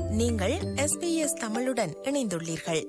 நீங்கள் எஸ்பிஎஸ் தமிழுடன் இணைந்துள்ளீர்கள்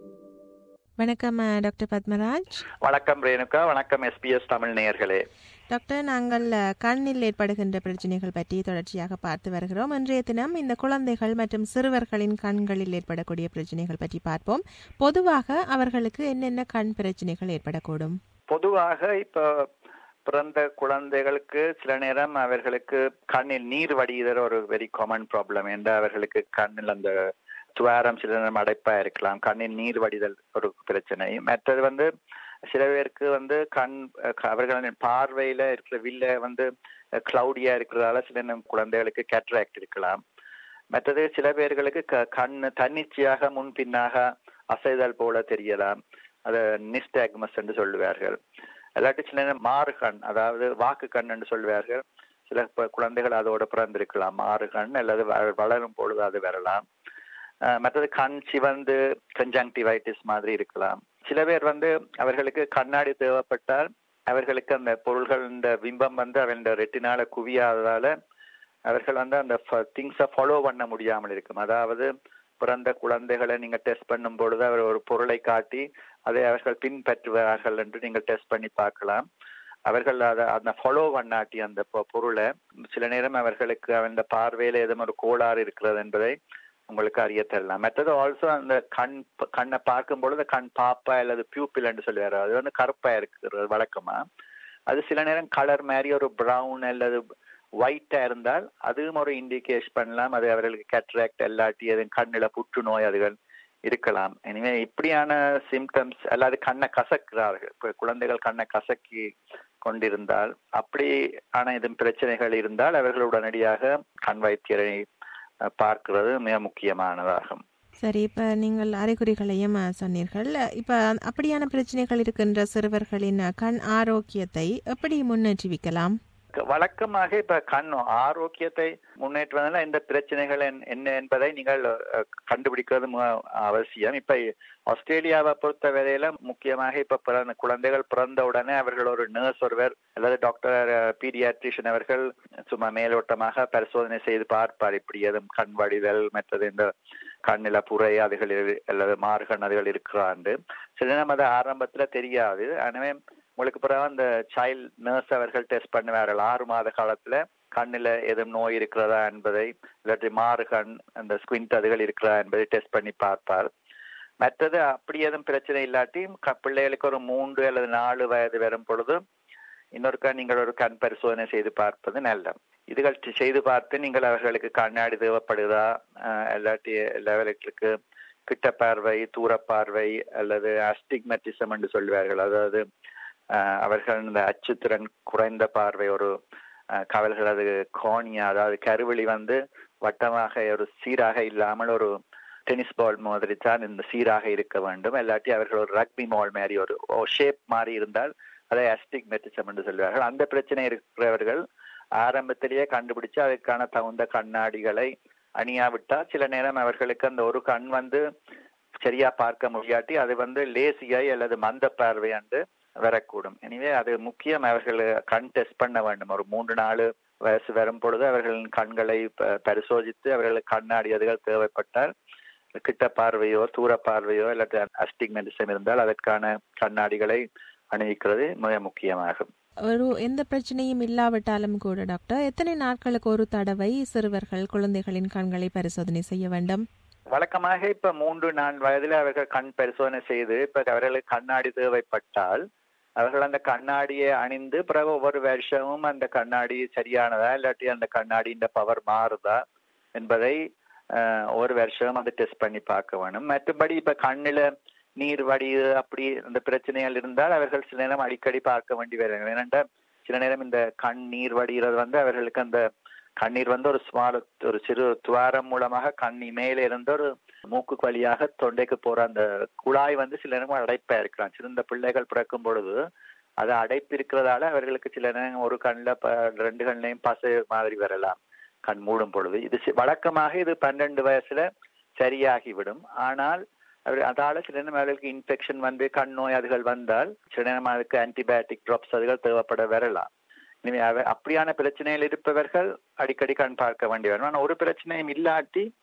வணக்கம் அஹ், டாக்டர் பத்மராஜ் வணக்கம் ரேணுகா வணக்கம் எஸ்பிஎஸ் தமிழ் நேயர்களே டாக்டர் நாங்கள் அஹ், கண்ணில் ஏற்படுகின்ற பிரச்சனைகள் பற்றி தொடர்ச்சியாக பார்த்து வருகிறோம் இன்றைய தினம் இந்த குழந்தைகள் மற்றும் சிறுவர்களின் கண்களில் ஏற்படக்கூடிய பிரச்சனைகள் பற்றி பார்ப்போம் பொதுவாக அவர்களுக்கு என்னென்ன கண் பிரச்சனைகள் ஏற்படக்கூடும் பொதுவாக இப்போ பிறந்த குழந்தைகளுக்கு சில நேரம் அவர்களுக்கு கண்ணில் நீர் வடிகிற ஒரு வெரி காமன் ப்ராப்ளம் என்ற அவர்களுக்கு கண்ணில் அந்த துவாரம் சில நேரம் அடைப்பா இருக்கலாம் கண்ணில் நீர் வடிதல் ஒரு பிரச்சனை மற்றது வந்து சில பேருக்கு வந்து கண் அஹ், அவர்களின் பார்வையில இருக்கிற வில்ல வந்து கிளவுடியா இருக்கிறதால சில நேரம் குழந்தைகளுக்கு கேட்ராக்ட் இருக்கலாம் மற்றது சில பேர்களுக்கு க- கண் தன்னிச்சையாக முன் பின்னாக அசைதல் போல தெரியலாம் அது நிஸ்டாக்மஸ் என்று சொல்லுவார்கள் இல்லாட்டி சில நேரம் மாறு கண் அதாவது வாக்கு கண் என்று சொல்லுவார்கள் சில ப- குழந்தைகள் அதோட பிறந்திருக்கலாம் மாறு கண் அல்லது வ- வளரும் பொழுது அது வரலாம் அஹ் மற்றது கண் சிவந்து கன்ஜங்டிவைட்டிஸ் மாதிரி இருக்கலாம் சில பேர் வந்து அவர்களுக்கு கண்ணாடி தேவைப்பட்டால் அவர்களுக்கு அந்த பொருள்கள் இந்த பிம்பம் வந்து அவன் ரெட்டினால குவியாததால அவர்கள் வந்து அந்த திங்ஸை ஃபாலோ பண்ண முடியாமல் இருக்கும் அதாவது பிறந்த குழந்தைகளை நீங்க டெஸ்ட் பண்ணும் பொழுது அவர் ஒரு பொருளை காட்டி அதை அவர்கள் பின்பற்றுவார்கள் என்று நீங்கள் டெஸ்ட் பண்ணி பார்க்கலாம் அவர்கள் அதை அந்த ஃபாலோ பண்ணாட்டி அந்த பொ- பொருளை சில நேரம் அவர்களுக்கு அந்த பார்வையில ஏதும் ஒரு கோளாறு இருக்கிறது என்பதை உங்களுக்கு அறிய தரலாம் மற்றது ஆல்சோ அந்த கண் கண்ணை பார்க்கும் பொழுது கண் பாப்பா அல்லது பியூப்பில் என்று சொல்லுவாரு அது வந்து கருப்பா இருக்கிறது வழக்கமா அது சில நேரம் கலர் மாதிரி ஒரு பிரவுன் அல்லது ஒயிட்டா இருந்தால் அதுவும் ஒரு இண்டிகேஷன் பண்ணலாம் அது அவர்களுக்கு கேட்ராக்ட் எல்லாட்டி அது கண்ணில் புற்றுநோய் அதுகள் இருக்கலாம் எனவே இப்படியான சிம்டம்ஸ் அல்லது கண்ணை கசக்கிறார்கள் இப்போ குழந்தைகள் கண்ணை கசக்கி கொண்டிருந்தால் அப்படி ஆன இது பிரச்சனைகள் இருந்தால் அவர்கள் உடனடியாக கண் வைத்தியரை அஹ், பார்க்கிறது மிக முக்கியமானதாகும் சரி இப்ப நீங்கள் அறிகுறிகளையும் அஹ், சொன்னீர்கள் இப்ப அப்படியான பிரச்சனைகள் இருக்கின்ற சிறுவர்களின் அஹ், கண் ஆரோக்கியத்தை எப்படி முன்னேற்றுவிக்கலாம் க- வழக்கமாக இப்ப கண் ஆரோக்கியத்தை முன்னேற்றுவதில் இந்த பிரச்சனைகள் என்- என்ன என்பதை நீங்கள் அஹ், கண்டுபிடிக்கிறது மிக அவசியம் இப்ப ஆஸ்திரேலியாவை பொறுத்த வரையில முக்கியமாக இப்ப பிறந்த குழந்தைகள் பிறந்த உடனே அவர்கள் ஒரு நர்ஸ் ஒருவர் அல்லது டாக்டர் பீடியாட்ரிஷியன் அவர்கள் சும்மா மேலோட்டமாக பரிசோதனை செய்து பார்ப்பார் இப்படி எதுவும் கண் வடிதல் மற்றது இந்த கண்ணில புரை அதுகள் இரு- அல்லது மார்கண் அதுகள் இருக்கிறாண்டு சில நேரம் அது ஆரம்பத்துல தெரியாது எனவே உங்களுக்கு பிறகு அந்த சைல்ட் நர்ஸ் அவர்கள் டெஸ்ட் பண்ணுவார்கள் ஆறு மாத காலத்துல கண்ணுல எதுவும் நோய் இருக்கிறதா என்பதை இல்லாட்டி மாறுகண் அந்த ஸ்குவிண்ட் அதுகள் இருக்கிறதா என்பதை டெஸ்ட் பண்ணி பார்ப்பார் மற்றது அப்படி எதுவும் பிரச்சனை இல்லாட்டி க- பிள்ளைகளுக்கு ஒரு மூன்று அல்லது நாலு வயது வரும் பொழுது இன்னொருக்கா நீங்கள் ஒரு கண் பரிசோதனை செய்து பார்ப்பது நல்லது இதுகள் சி- செய்து பார்த்து நீங்கள் அவர்களுக்கு கண்ணாடி தேவைப்படுதா அஹ், இல்லாட்டி லெவலுக்கு கிட்ட பார்வை தூர பார்வை அல்லது அஸ்டிக்மெட்டிசம் என்று சொல்வார்கள் அதாவது அஹ், அவர்கள் இந்த அச்சுத்திறன் குறைந்த பார்வை ஒரு அஹ், கவல்கள் அது கோணியா அதாவது கருவெளி வந்து வட்டமாக ஒரு சீராக இல்லாமல் ஒரு டென்னிஸ் பால் மாதிரி தான் இந்த சீராக இருக்க வேண்டும் இல்லாட்டி அவர்கள் ஒரு ரக்பி மால் மாதிரி ஒரு ஷேப் மாதிரி இருந்தால் அதை அஸ்டிக்மெட்டிசம் என்று சொல்வார்கள் அந்த பிரச்சனை இருக்கிறவர்கள் ஆரம்பத்திலேயே கண்டுபிடிச்சு அதுக்கான தகுந்த கண்ணாடிகளை அணியாவிட்டால் சில நேரம் அவர்களுக்கு அந்த ஒரு கண் வந்து சரியா பார்க்க முடியாட்டி அது வந்து லேசியாய் அல்லது மந்த பார்வை என்று வரக்கூடும் எனவே அது முக்கியம் அவர்கள் கண் டெஸ்ட் பண்ண வேண்டும் ஒரு மூன்று நாலு வயசு வரும் பொழுது அவர்களின் கண்களை ப- பரிசோதித்து அவர்களுக்கு கண்ணாடி அதுகள் தேவைப்பட்டால் கிட்ட பார்வையோ தூர பார்வையோ அல்லது அஸ்டிக்மெண்டிசம் இருந்தால் அதற்கான கண்ணாடிகளை அணிவிக்கிறது மிக முக்கியமாகும் ஒரு எந்த பிரச்சனையும் இல்லாவிட்டாலும் கூட டாக்டர் எத்தனை நாட்களுக்கு ஒரு தடவை சிறுவர்கள் குழந்தைகளின் கண்களை பரிசோதனை செய்ய வேண்டும் வழக்கமாக இப்ப மூன்று நான்கு வயதில் அவர்கள் கண் பரிசோதனை செய்து இப்ப அவர்களுக்கு கண்ணாடி தேவைப்பட்டால் அவர்கள் அந்த கண்ணாடியை அணிந்து பிறகு ஒவ்வொரு வருஷமும் அந்த கண்ணாடி சரியானதா இல்லாட்டி அந்த கண்ணாடியின் பவர் மாறுதா என்பதை அஹ், ஒரு வருஷம் அது டெஸ்ட் பண்ணி பார்க்க வேணும் மற்றபடி இப்ப கண்ணுல நீர் வடியுது அப்படி அந்த பிரச்சனைகள் இருந்தால் அவர்கள் சில நேரம் அடிக்கடி பார்க்க வேண்டி வரும் ஏனென்றால் சில நேரம் இந்த கண் நீர் வடிகிறது வந்து அவர்களுக்கு அந்த கண்ணீர் வந்து ஒரு ஸ்மால் ஒரு சிறு துவாரம் மூலமாக கண்ணி மேலே இருந்து ஒரு மூக்கு வழியாக தொண்டைக்கு போற அந்த குழாய் வந்து சில நேரம் அடைப்பா இருக்கலாம் சிறந்த பிள்ளைகள் பிறக்கும் பொழுது அது அடைப்பு இருக்கிறதால அவர்களுக்கு சில நேரம் ஒரு கண்ணில் ப ரெண்டு கண்ணையும் பசை மாதிரி வரலாம் கண் மூடும் பொழுது இது சி- வழக்கமாக இது பன்னெண்டு வயசுல சரியாகிவிடும் ஆனால் அவர் அதால சில நேரம் அவர்களுக்கு இன்ஃபெக்ஷன் வந்து கண் நோய் அதுகள் வந்தால் சில நேரம் அதுக்கு ஆன்டிபயோட்டிக் ட்ராப்ஸ் அதுகள் தேவைப்பட வரலாம் எனவே அவ- அப்படியான பிரச்சனையில் இருப்பவர்கள் அடிக்கடி கண் பார்க்க வேண்டி வரும் ஆனால் ஒரு பிரச்சனையும் இல்லாட்டி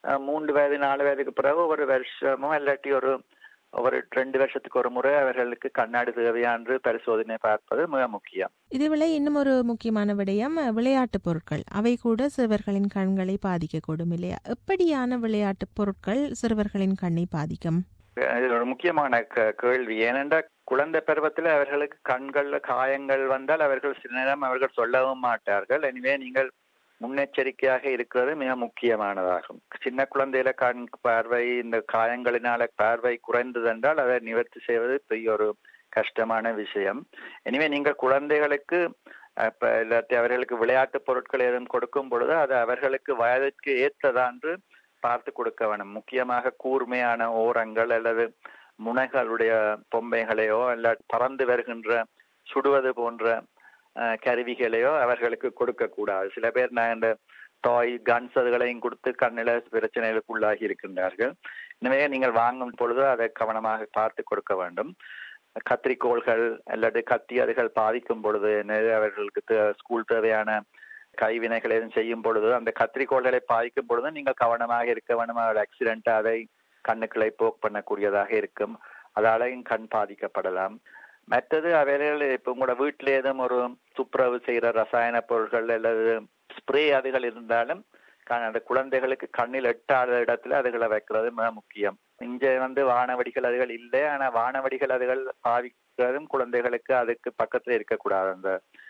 அஹ், மூன்று வயது நாலு வயதுக்கு பிறகு ஒரு வருஷமோ இல்லாட்டி ஒரு ஒரு ரெண்டு வருஷத்துக்கு ஒரு முறை அவர்களுக்கு கண்ணாடி தேவையான்று பரிசோதனை பார்ப்பது மிக முக்கியம் இதுவேளை இன்னும் ஒரு முக்கியமான விடயம் விளையாட்டு பொருட்கள் அவை கூட சிறுவர்களின் கண்களை பாதிக்கக்கூடும் இல்லையா எப்படியான விளையாட்டு பொருட்கள் சிறுவர்களின் கண்ணை பாதிக்கும் இது ஒரு முக்கியமான க- கேள்வி ஏனென்றால் குழந்தை பருவத்தில் அவர்களுக்கு கண்கள்ல காயங்கள் வந்தால் அவர்கள் சில நேரம் அவர்கள் சொல்லவும் மாட்டார்கள் எனவே நீங்கள் முன்னெச்சரிக்கையாக இருக்கிறது மிக முக்கியமானதாகும் சின்ன குழந்தையில கண் பார்வை இந்த காயங்களினால பார்வை குறைந்தது என்றால் அதை நிவர்த்தி செய்வது பெரிய ஒரு கஷ்டமான விஷயம் எனவே நீங்கள் குழந்தைகளுக்கு அஹ், இப்ப இல்லாட்டி அவர்களுக்கு விளையாட்டு பொருட்கள் எதுவும் கொடுக்கும் பொழுது அது அவர்களுக்கு வயதுக்கு ஏற்றதான்று பார்த்து கொடுக்க வேணும் முக்கியமாக கூர்மையான ஓரங்கள் அல்லது முனைகளுடைய பொம்மைகளையோ அல்ல பறந்து வருகின்ற சுடுவது போன்ற அஹ், கருவிகளையோ அவர்களுக்கு கொடுக்க கூடாது சில பேர் நான் இந்த டாய் கன்ஸ் அதுகளையும் கொடுத்து கண்ணில பிரச்சனைகளுக்கு உள்ளாகி இருக்கின்றார்கள் எனவே நீங்கள் வாங்கும் பொழுது அதை கவனமாக பார்த்து கொடுக்க வேண்டும் கத்திரிக்கோள்கள் அல்லது கத்தி அதுகள் பாதிக்கும் பொழுது என்னது அவர்களுக்கு தே- ஸ்கூல் தேவையான கைவினைகள் எதுவும் செய்யும் பொழுது அந்த கத்திரிக்கோள்களை பாதிக்கும் பொழுது நீங்கள் கவனமாக இருக்க வேண்டும் அவர் ஆக்சிடென்ட் அதை கண்ணுக்களை போக் பண்ணக்கூடியதாக இருக்கும் அதாலையும் கண் பாதிக்கப்படலாம் மற்றது அவைகள் இப்ப உங்களோட வீட்டில் ஏதும் ஒரு துப்புரவு செய்யற ரசாயன பொருட்கள் அல்லது ஸ்ப்ரே அதுகள் இருந்தாலும் க- அந்த குழந்தைகளுக்கு கண்ணில் எட்டாத இடத்துல அதுகளை வைக்கிறது மிக முக்கியம் இங்க வந்து வானவடிகள் அதுகள் இல்லை ஆனா வானவடிகள் அதுகள் பாவிக்கிறதும் குழந்தைகளுக்கு அதுக்கு பக்கத்துல இருக்கக்கூடாது அந்த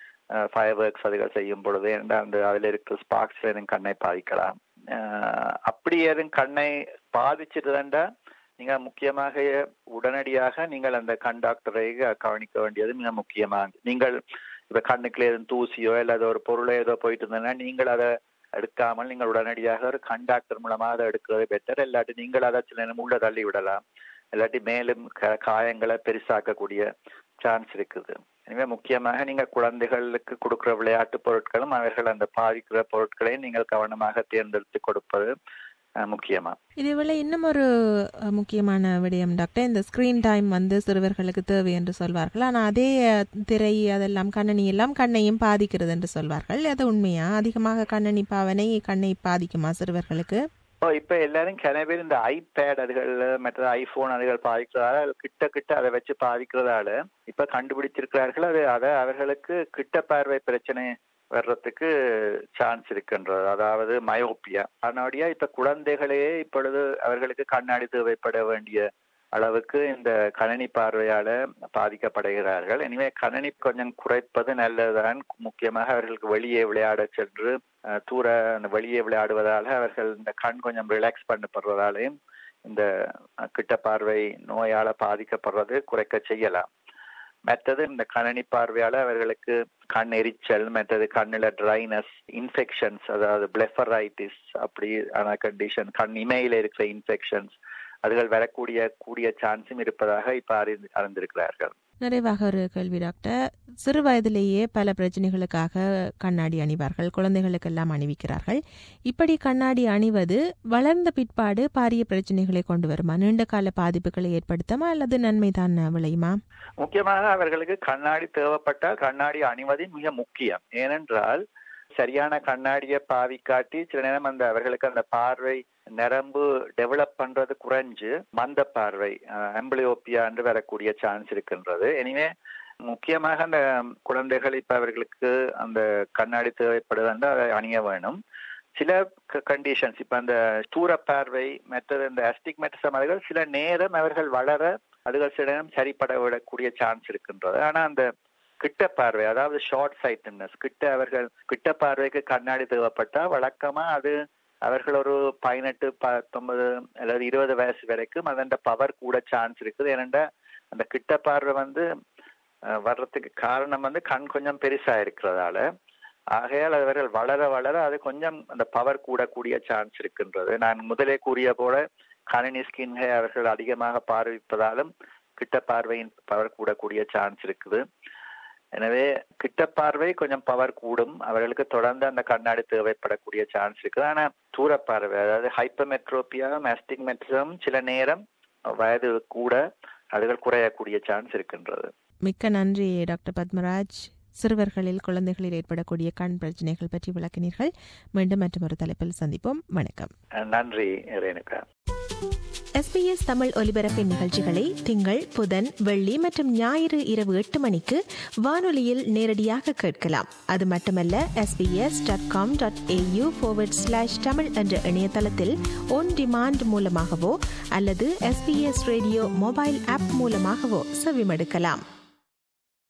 ஃபயர் ஒர்க்ஸ் அதுகள் செய்யும் பொழுது ஏன்னா அந்த அதுல இருக்கிற ஸ்பார்க்ஸ் எதுவும் கண்ணை பாதிக்கலாம் அஹ் அப்படி எதுவும் கண்ணை பாதிச்சிருந்தா நீங்க முக்கியமாக உடனடியாக நீங்கள் அந்த கண் டாக்டரை கவனிக்க வேண்டியது மிக முக்கியமாக நீங்கள் இப்ப கண்ணுக்குள்ள எதுவும் தூசியோ அல்லது ஒரு பொருளோ ஏதோ போயிட்டு இருந்ததுன்னா நீங்கள் அதை எடுக்காமல் நீங்கள் உடனடியாக ஒரு கண் டாக்டர் மூலமா அதை எடுக்கிறது பெட்டர் இல்லாட்டி நீங்கள் அதை சில நேரம் உள்ள தள்ளி விடலாம் இல்லாட்டி மேலும் க- காயங்களை பெருசாக்கக்கூடிய சான்ஸ் இருக்குது எனவே முக்கியமாக நீங்க குழந்தைகளுக்கு கொடுக்கிற விளையாட்டு பொருட்களும் அவர்கள் அந்த பாதிக்கிற பொருட்களையும் நீங்கள் கவனமாக தேர்ந்தெடுத்து கொடுப்பது அஹ், முக்கியமா இதேவேளை இன்னும் ஒரு அஹ், முக்கியமான விடயம் டாக்டர் இந்த ஸ்கிரீன் டைம் வந்து சிறுவர்களுக்கு தேவை என்று சொல்வார்கள் ஆனால் அதே அஹ், திரை அதெல்லாம் கண்ணனி எல்லாம் கண்ணையும் பாதிக்கிறது என்று சொல்வார்கள் அது உண்மையா அதிகமாக கண்ணனி பாவனை கண்ணை பாதிக்குமா சிறுவர்களுக்கு ஓ இப்ப எல்லாரும் கிண பேர் இந்த ஐபேட் அதுகள் மற்ற ஐபோன் அதுகள் பாதிக்கிறதால அது கிட்ட கிட்ட அதை வச்சு பாதிக்கிறதால இப்ப கண்டுபிடிச்சிருக்கிறார்கள் அது அதை அவர்களுக்கு கிட்ட பார்வை பிரச்சனை வர்றதுக்கு சான்ஸ் இருக்கின்றது அதாவது மயோப்பியா அதனுடைய இப்ப குழந்தைகளே இப்பொழுது அவர்களுக்கு கண்ணாடி தேவைப்பட வேண்டிய அளவுக்கு இந்த கணனி பார்வையால பாதிக்கப்படுகிறார்கள் எனவே கணனி கொஞ்சம் குறைப்பது நல்லதுதான் முக்கியமாக அவர்களுக்கு வெளியே விளையாட சென்று அஹ், தூர அந்த வெளியே விளையாடுவதால அவர்கள் இந்த கண் கொஞ்சம் ரிலாக்ஸ் பண்ணப்படுறதாலையும் இந்த அஹ், கிட்ட பார்வை நோயால பாதிக்கப்படுறது குறைக்க செய்யலாம் மற்றது இந்த கணனி பார்வையால அவர்களுக்கு கண் எரிச்சல் மற்றது கண்ணுல ட்ரைனஸ் இன்ஃபெக்ஷன்ஸ் அதாவது பிளெஃபரைட்டிஸ் அப்படி ஆன கண்டிஷன் கண் இமையில இருக்கிற இன்ஃபெக்ஷன்ஸ் அதுகள் வரக்கூடிய கூடிய சான்ஸும் இருப்பதாக இப்ப அறிந்து அறிந்திருக்கிறார்கள் நிறைவாக ஒரு கேள்வி டாக்டர் சிறு வயதிலேயே பல பிரச்சனைகளுக்காக கண்ணாடி அணிவார்கள் குழந்தைகளுக்கெல்லாம் அணிவிக்கிறார்கள் இப்படி கண்ணாடி அணிவது வளர்ந்த பிற்பாடு பாரிய பிரச்சனைகளை கொண்டு வருமா நீண்ட கால பாதிப்புகளை ஏற்படுத்துமா அல்லது நன்மைதான் விளையுமா முக்கியமாக அவர்களுக்கு கண்ணாடி தேவைப்பட்டால் கண்ணாடி அணிவது மிக முக்கியம் ஏனென்றால் சரியான கண்ணாடியை பாவிக்காட்டி சில நேரம் அந்த அவர்களுக்கு அந்த பார்வை நரம்பு டெவலப் பண்றது குறைஞ்சு மந்த பார்வை அம்பிளியோப்பியா என்று வரக்கூடிய சான்ஸ் இருக்கின்றது எனவே முக்கியமாக அந்த குழந்தைகள் இப்ப அவர்களுக்கு அந்த கண்ணாடி தேவைப்படுது அதை அணிய வேணும் சில கண்டிஷன்ஸ் இப்ப அந்த தூர பார்வை மற்றது இந்த அஸ்டிக்மெட்டிசம் அதுகள் சில நேரம் அவர்கள் வளர அதுகள் சில நேரம் சரிப்பட விடக்கூடிய சான்ஸ் இருக்கின்றது ஆனா அந்த கிட்ட பார்வை அதாவது ஷார்ட் சைட்னஸ் கிட்ட அவர்கள் கிட்ட பார்வைக்கு கண்ணாடி தேவைப்பட்டா வழக்கமா அது அவர்கள் ஒரு பதினெட்டு பத்தொன்பது அல்லது இருபது வயசு வரைக்கும் அதன் பவர் கூட சான்ஸ் இருக்குது ஏனென்றா அந்த கிட்ட பார்வை வந்து வர்றதுக்கு காரணம் வந்து கண் கொஞ்சம் பெருசா இருக்கிறதால ஆகையால் அவர்கள் வளர வளர அது கொஞ்சம் அந்த பவர் கூடக்கூடிய சான்ஸ் இருக்கின்றது நான் முதலே கூறிய போல கணினி ஸ்கின்கை அவர்கள் அதிகமாக பார்வைப்பதாலும் கிட்ட பார்வையின் பவர் கூடக்கூடிய சான்ஸ் இருக்குது எனவே கிட்ட பார்வை கொஞ்சம் பவர் கூடும் அவர்களுக்கு தொடர்ந்து அந்த கண்ணாடி தேவைப்படக்கூடிய சான்ஸ் இருக்குது ஆனா தூர பார்வை அதாவது ஹைப்பமெட்ரோபியா மேஸ்டிக்மெட்ரம் சில நேரம் வயது கூட அதுகள் குறையக்கூடிய சான்ஸ் இருக்கின்றது மிக்க நன்றி டாக்டர் பத்மராஜ் சிறுவர்களில் குழந்தைகளில் ஏற்படக்கூடிய கண் பிரச்சனைகள் பற்றி விளக்கினீர்கள் மீண்டும் மற்றொரு தலைப்பில் சந்திப்போம் வணக்கம் நன்றி ரேணுகா எஸ்பிஎஸ் தமிழ் ஒலிபரப்பின் நிகழ்ச்சிகளை திங்கள் புதன் வெள்ளி மற்றும் ஞாயிறு இரவு எட்டு மணிக்கு வானொலியில் நேரடியாக கேட்கலாம் அது மட்டுமல்ல S B S dot com dot A U slash Tamil என்ற இணையதளத்தில் ஒன் டிமாண்ட் மூலமாகவோ அல்லது எஸ்பிஎஸ் ரேடியோ மொபைல் ஆப் மூலமாகவோ செவிமடுக்கலாம்